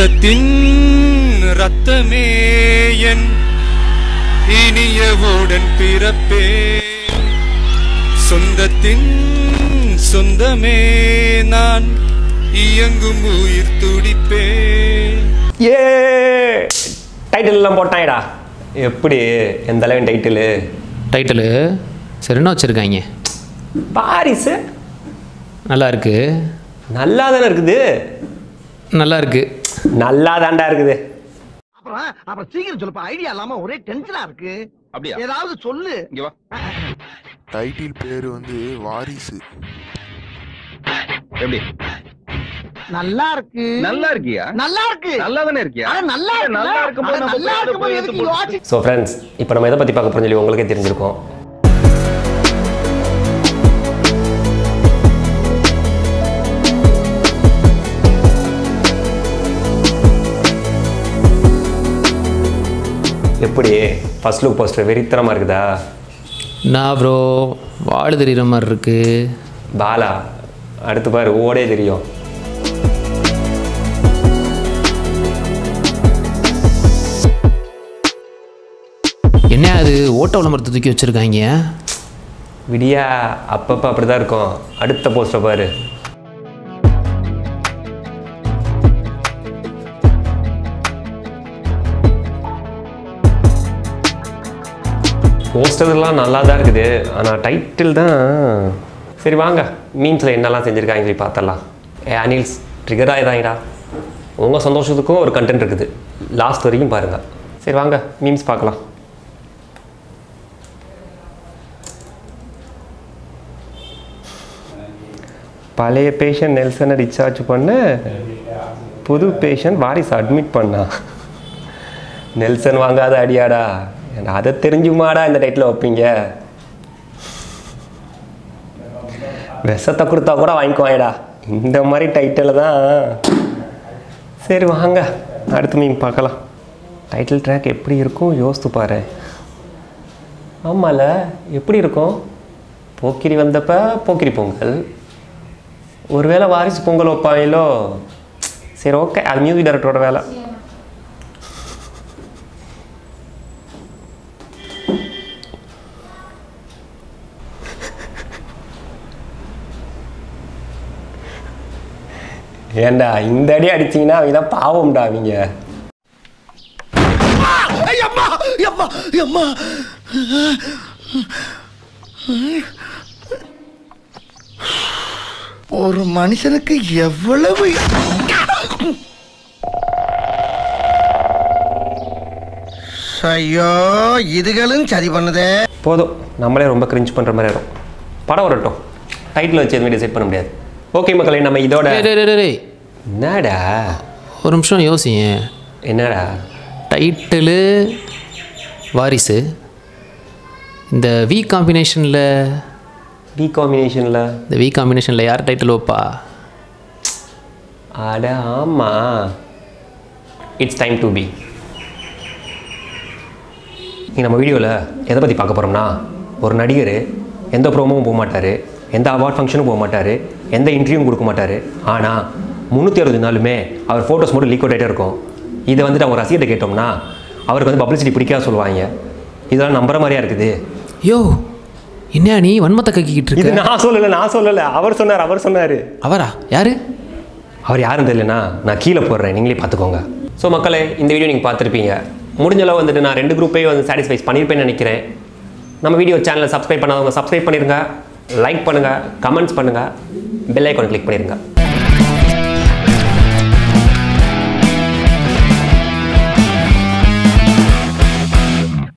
சொந்தத்தின் ரத்தமே என் இனியவுடன் பிறப்பே சொந்தத்தின் சொந்தமே நான் இயங்கும் உயிர் துடிப்பே ஏ டைட்டில் எல்லாம் போட்டாங்கடா எப்படி எந்த அளவு டைட்டிலு டைட்டிலு சரி என்ன வச்சுருக்காங்க பாரிசு நல்லா இருக்கு நல்லா தானே இருக்குது நல்லா இருக்கு நல்லா தாண்டா இருக்குது அப்புறம் அப்புறம் சீக்கிரம் சொல்லுப்பா ஐடியா இல்லாம ஒரே டென்ஷனா இருக்கு அப்படியா ஏதாவது சொல்லு இங்க வா டைட்டில் பேர் வந்து வாரிசு எப்படி நல்லா இருக்கு நல்லா இருக்கியா நல்லா இருக்கு நல்லா தானே இருக்கியா அட நல்லா இருக்கு நல்லா இருக்கும்போது நம்ம நல்லா போய் அதை இருக்கும்போது போய் எதுக்கு எடுத்து யோசி ஸோ ஃப்ரெண்ட்ஸ் இப்போ நம்ம எதை பற்றி பார்க்க போகிறோம் சொல்லி உங்களுக்கே தெரிஞ்சிருக்கோம் எப்படி ஃபர்ஸ்ட் லுக் போஸ்டர் வெறித்தனமாக இருக்குதா நான் ப்ரோ வாழ் தெரியுற மாதிரி இருக்கு பாலா அடுத்து பாரு ஓடே தெரியும் என்ன அது ஓட்ட விளம்பரத்தை தூக்கி வச்சுருக்காங்க விடியா அப்பப்போ அப்படி தான் இருக்கும் அடுத்த போஸ்டர் பாரு போஸ்டர்லாம் நல்லா தான் இருக்குது ஆனால் டைட்டில் தான் சரி வாங்க மீன்ஸில் என்னெல்லாம் செஞ்சுருக்காங்க சொல்லி பார்த்தரலாம் ஏ அனில்ஸ் ட்ரிகர் ஆயிடாங்கடா உங்கள் சந்தோஷத்துக்கும் ஒரு கண்டென்ட் இருக்குது லாஸ்ட் வரைக்கும் பாருங்கள் சரி வாங்க மீம்ஸ் பார்க்கலாம் பழைய பேஷண்ட் நெல்சனை டிஸ்சார்ஜ் பண்ண புது பேஷண்ட் வாரிசு அட்மிட் பண்ணா நெல்சன் வாங்காத அடியாடா ஏன்டா, அதை தெரிஞ்சுமாடா இந்த டைட்டில் வைப்பீங்க விஷத்தை கொடுத்தா கூட வாங்கிக்குவாங்கடா இந்த மாதிரி டைட்டில் தான் சரி வாங்க அடுத்த மீன் பார்க்கலாம் டைட்டில் ட்ராக் எப்படி இருக்கும் யோசித்து பாரு ஆமால எப்படி இருக்கும் போக்கிரி வந்தப்ப போக்கிரி பொங்கல் ஒருவேளை வாரிசு பொங்கல் வைப்பாங்களோ சரி ஓகே அது மியூசிக் டைரக்டரோட வேலை ஏண்டா இந்த அடி அடிச்சீங்கன்னா அவங்க தான் பாவம்டா அவங்க ஐயம்மா ஐயம்மா ஐயம்மா ஒரு மனுஷனுக்கு எவ்வளவு ஐயோ இதுகளும் சரி பண்ணுதே போதும் நம்மளே ரொம்ப கிரிஞ்ச் பண்ணுற மாதிரி ஆயிடும் படம் வரட்டும் டைட்டில் வச்சு எதுவுமே டிசைட் பண்ண முடியாது ஓகே மக்களே நம்ம இதோட டேய், டேய், டேய், டேய். என்னடா ஒரு நிமிஷம் யோசிங்க என்னடா டைட்டிலு வாரிசு இந்த வி காம்பினேஷனில் பி காம்பினேஷனில் இந்த வி காம்பினேஷனில் யார் டைட்டில் வைப்பா அட ஆமாம் இட்ஸ் டைம் டு பி இங்கே நம்ம வீடியோவில் எதை பற்றி பார்க்க போகிறோம்னா ஒரு நடிகர் எந்த ப்ரோமோவும் போக மாட்டார் எந்த அவார்ட் ஃபங்க்ஷனும் போக மாட்டார் எந்த இன்டர்வியூவும் கொடுக்க மாட்டார் ஆனால் முந்நூற்றி அறுபது நாளுமே அவர் ஃபோட்டோஸ் மட்டும் லீக் அவுட் ஆகிட்டே இருக்கும் இதை வந்துட்டு அவங்க ரசிகர்கிட்ட கேட்டோம்னா அவருக்கு வந்து பப்ளிசிட்டி பிடிக்காத சொல்லுவாங்க இதெல்லாம் நம்புற மாதிரியா இருக்குது யோ என்ன நீ வன்மத்தை கக்கிக்கிட்டு இது இருக்க நான் சொல்லலை நான் சொல்லலை அவர் சொன்னார் அவர் சொன்னார் அவரா யாரு அவர் யாரும் தெரியலனா நான் கீழே போடுறேன் நீங்களே பார்த்துக்கோங்க ஸோ மக்களே இந்த வீடியோ நீங்கள் பார்த்துருப்பீங்க முடிஞ்ச அளவு வந்துட்டு நான் ரெண்டு குரூப்பையும் வந்து சாட்டிஸ்ஃபைஸ் பண்ணியிருப்பேன்னு நினைக்கிறேன் நம்ம வீடியோ சேனலை சப்ஸ்கிரைப் பண்ணாதவங்க சப்ஸ்கிரைப் பண்ணிடுங்க லைக் பண்ணுங்கள் கமெண்ட்ஸ் பண்ணுங்கள் பெல் ஐக்கான் கிளிக் பண்ணிடுங்க